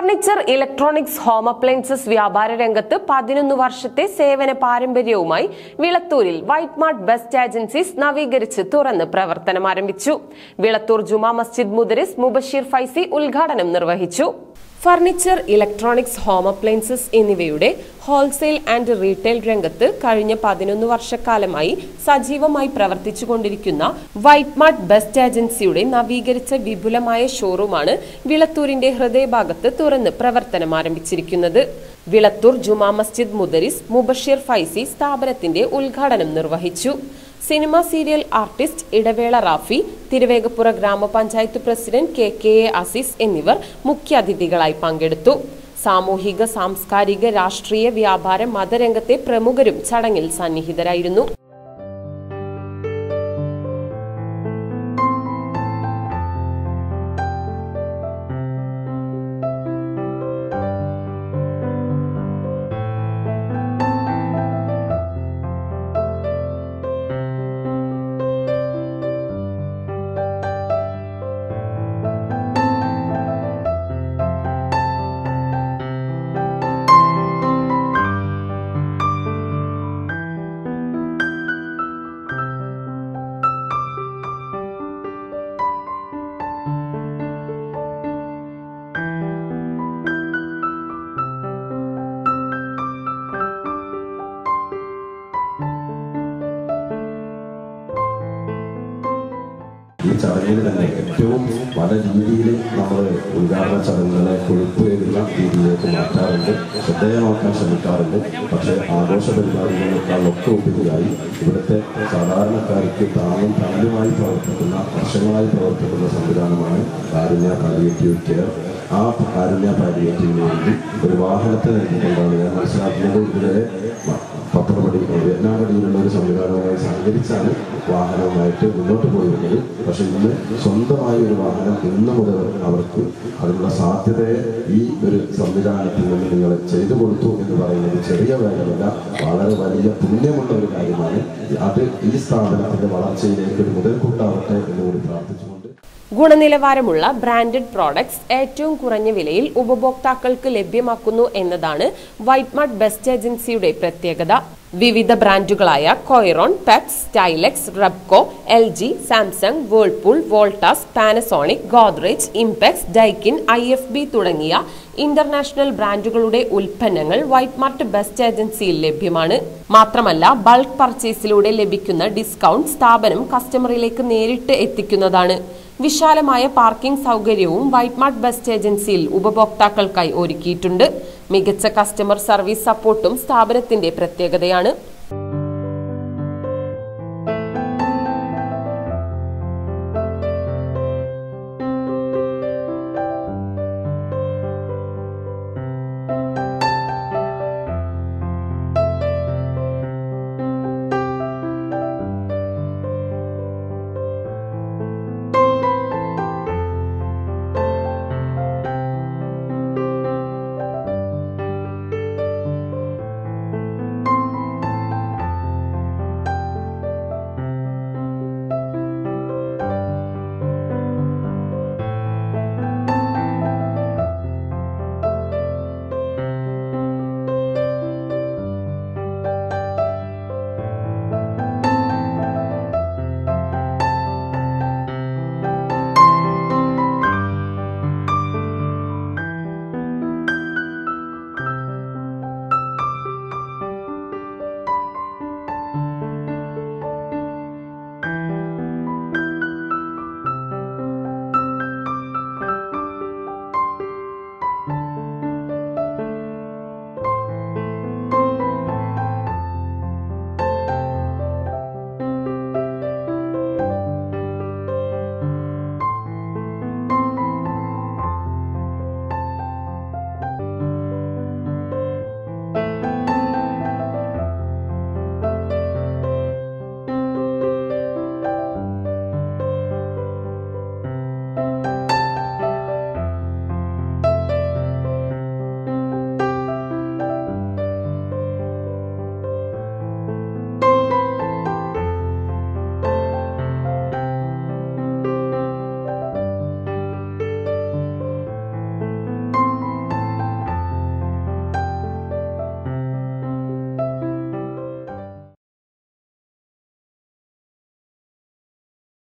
furniture electronics home appliances വ്യാപാര രംഗത്ത് പതിനൊന്ന് വർഷത്തെ സേവന പാരമ്പര്യവുമായി വിളത്തൂരിൽ വൈറ്റ് മാർട്ട് ബെസ്റ്റ് ഏജൻസീസ് നവീകരിച്ച് തുറന്ന് പ്രവർത്തനം ആരംഭിച്ചു വിളത്തൂർ ജുമാ മസ്ജിദ് മുദരിസ് മുബഷീർ ഫൈസി ഉദ്ഘാടനം നിർവഹിച്ചു ഫർണിച്ചർ ഇലക്ട്രോണിക്സ് ഹോം അപ്ലയൻസസ് എന്നിവയുടെ ഹോൾസെയിൽ ആൻഡ് റീറ്റെയിൽ രംഗത്ത് കഴിഞ്ഞ പതിനൊന്ന് വർഷക്കാലമായി സജീവമായി പ്രവർത്തിച്ചുകൊണ്ടിരിക്കുന്ന വൈറ്റ് മാർട്ട് ബെസ്റ്റ് ഏജൻസിയുടെ നവീകരിച്ച വിപുലമായ ഷോറൂമാണ് വിളത്തൂരിന്റെ ഹൃദയഭാഗത്ത് തുറന്ന് പ്രവർത്തനം ആരംഭിച്ചിരിക്കുന്നത് വിളത്തൂർ ജുമാ മസ്ജിദ് മുദരിസ് മുബഷീർ ഫൈസി സ്ഥാപനത്തിന്റെ ഉദ്ഘാടനം നിർവഹിച്ചു സിനിമ സീരിയൽ ആർട്ടിസ്റ്റ് ഇടവേള റാഫി തിരുവേഗപ്പുറ ഗ്രാമപഞ്ചായത്ത് president K K A Azeez എന്നിവർ മുഖ്യാതിഥികളായി പങ്കെടുത്തു സാമൂഹിക സാംസ്കാരിക രാഷ്ട്രീയ വ്യാപാര മതരംഗത്തെ പ്രമുഖരും ചടങ്ങിൽ സന്നിഹിതരായിരുന്നു ഈ ചടങ്ങിൽ തന്നെ ഏറ്റവും പല രീതിയിൽ നമ്മൾ ഉദ്ഘാടന ചടങ്ങുകളെ കൊഴുപ്പേറുന്ന രീതിയിലേക്ക് മാറ്റാറുണ്ട് ശ്രദ്ധേയമാക്കാൻ ശ്രമിക്കാറുണ്ട് പക്ഷേ ആഘോഷ പരിപാടികളെക്കാളൊക്കെ ഉപരിയായി ഇവിടുത്തെ സാധാരണക്കാർക്ക് താങ്ങും തണലുമായി പ്രവർത്തിക്കുന്ന വർഷങ്ങളായി പ്രവർത്തിക്കുന്ന സംവിധാനമാണ് കാരുണ്യ പാലിയേറ്റീവ് കെയർ ആ കാരുണ്യ പാലിയേറ്റീവിന് വേണ്ടി ഒരു വാഹനത്തെ നൽകിക്കൊണ്ടാണ് ഞാൻ മനസ്സിലാക്കുന്നത് ഇതുവരെ പത്രപടി വിയറ്റ്നാം ഒരു സംവിധാനവുമായി സഹകരിച്ചാണ് വാഹനവുമായിട്ട് മുന്നോട്ട് പോയിരുന്നത് പക്ഷെ ഇന്ന് സ്വന്തമായ ഒരു വാഹനം ഇന്ന് മുതൽ അവർക്ക് അതിനുള്ള സാധ്യതയെ ഈ ഒരു സംവിധാനത്തിൽ നിന്ന് നിങ്ങൾ ചെയ്തു കൊടുത്തു എന്ന് പറയുന്നത് ചെറിയ കാര്യമല്ല വളരെ വലിയ പുണ്യമുള്ള ഒരു കാര്യമാണ് അത് ഈ സ്ഥാപനത്തിന്റെ വളർച്ചയിലേക്ക് ഒരു മുതൽക്കൂട്ടാവട്ടെ എന്നുകൂടി പ്രാർത്ഥിച്ചുകൊണ്ട് ഗുണനിലവാരമുള്ള ബ്രാൻഡഡ് പ്രോഡക്ട്സ് ഏറ്റവും കുറഞ്ഞ വിലയിൽ ഉപഭോക്താക്കൾക്ക് ലഭ്യമാക്കുന്നു എന്നതാണ് വൈറ്റ് മാർട്ട് ബെസ്റ്റ് ഏജൻസിയുടെ പ്രത്യേകത വിവിധ ബ്രാൻഡുകളായ Coiron Peps Stylex Rubco L G Samsung Whirlpool Voltas Panasonic Godrej Impex Daikin I F B തുടങ്ങിയ ഇന്റർനാഷണൽ ബ്രാൻഡുകളുടെ ഉൽപ്പന്നങ്ങൾ വൈറ്റ് മാർട്ട് ബെസ്റ്റ് ഏജൻസിയിൽ ലഭ്യമാണ് മാത്രമല്ല ബൾക്ക് പർച്ചേസിലൂടെ ലഭിക്കുന്ന ഡിസ്കൗണ്ട് സ്ഥാപനം കസ്റ്റമറിലേക്ക് നേരിട്ട് എത്തിക്കുന്നതാണ് വിശാലമായ പാർക്കിംഗ് സൗകര്യവും വൈറ്റ് മാർട്ട് ബെസ്റ്റ് ഏജൻസിയിൽ ഉപഭോക്താക്കൾക്കായി ഒരുക്കിയിട്ടുണ്ട് മികച്ച കസ്റ്റമർ സർവീസ് സപ്പോർട്ടും സ്ഥാപനത്തിന്റെ പ്രത്യേകതയാണ്